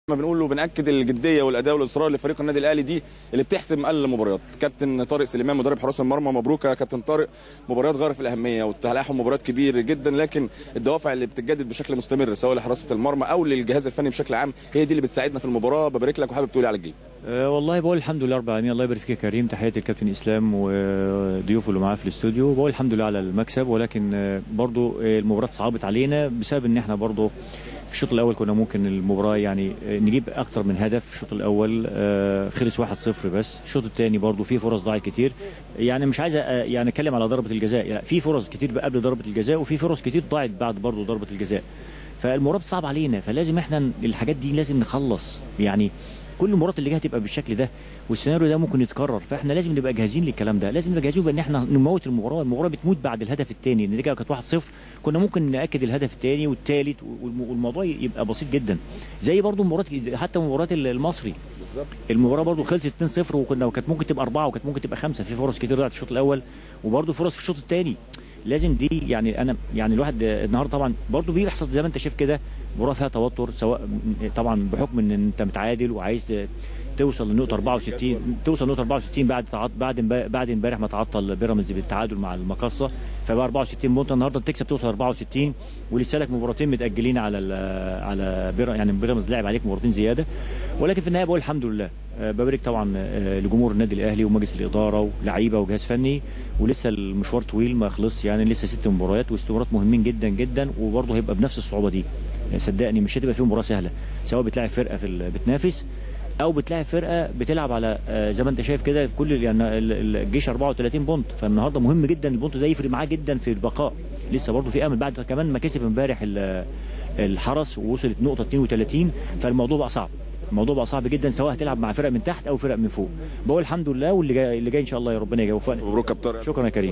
ما بنقول له بناكد الجديه والاداء والاصرار لفريق النادي الاهلي دي اللي بتحسم المباريات كابتن طارق سليمان مدرب حراس المرمى مبروك يا كابتن طارق مباريات غايه في الاهميه وتلاحم مباريات كبير جدا لكن الدوافع اللي بتتجدد بشكل مستمر سواء لحراسه المرمى او للجهاز الفني بشكل عام هي دي اللي بتساعدنا في المباراه ببارك لك وحابب تقولي على الجيل أه والله بقول الحمد لله رب العالمين الله يبارك فيك يا كريم تحياتي الكابتن اسلام وضيوفه اللي معاه في الاستوديو بقول الحمد لله على المكسب ولكن برضو المباراه صعبت علينا بسبب ان احنا برضو في الشوط الاول كنا ممكن المباراه يعني نجيب اكتر من هدف في الشوط الاول خلص 1-0 بس الشوط الثاني برضو في فرص ضاعت كتير يعني مش عايز يعني اتكلم على ضربه الجزاء يعني في فرص كتير قبل ضربه الجزاء وفي فرص كتير ضاعت بعد برضو ضربه الجزاء فالمباراه صعب علينا فلازم احنا الحاجات دي لازم نخلص يعني كل المباريات اللي جايه تبقى بالشكل ده والسيناريو ده ممكن يتكرر فاحنا لازم نبقى جاهزين للكلام ده لازم نبقى جاهزين بان احنا نموت المباراه المباراه بتموت بعد الهدف الثاني النتيجه كانت 1-0 كنا ممكن ناكد الهدف الثاني والثالث والموضوع يبقى بسيط جدا زي برضو مباراه حتى مباراه المصري المباراه برضو خلصت 2-0 وكنا وكانت ممكن تبقى 4 وكانت ممكن تبقى 5 في فرص كتير ضاعت في الشوط الاول وبرضو فرص في الشوط الثاني لازم دي يعني انا يعني الواحد النهارده طبعا برضو بيحصل زي ما انت شايف كده مباراه فيها توتر سواء طبعا بحكم ان انت متعادل وعايز توصل لنقطه 64 توصل لنقطه 64 بعد بعد بعد امبارح ما تعطل بيراميدز بالتعادل مع المقصه فبقى 64 بونت النهارده تكسب توصل 64 ولسه لك مباراتين متاجلين على على بيراميدز يعني بيراميدز لعب عليك مباراتين زياده ولكن في النهايه بقول الحمد لله ببارك طبعا لجمهور النادي الاهلي ومجلس الاداره ولاعيبه وجهاز فني ولسه المشوار طويل ما خلصش يعني لسه ست مباريات واست مباريات مهمين جدا جدا وبرضه هيبقى بنفس الصعوبه دي صدقني مش هتبقى فيه مباراه سهله سواء بتلاعب فرقه في بتنافس او بتلاعب فرقه بتلعب على زي ما انت شايف كده في كل يعني الجيش 34 بونت فالنهارده مهم جدا البونت ده يفرق معاه جدا في البقاء لسه برضه في امل بعد كمان ما كسب امبارح الحرس ووصلت نقطه 32 فالموضوع بقى صعب الموضوع بقى صعب جدا سواء هتلعب مع فرق من تحت او فرق من فوق بقول الحمد لله واللي جاي اللي جاي ان شاء الله يا ربنا يوفقنا مبروك يا شكرا يا كريم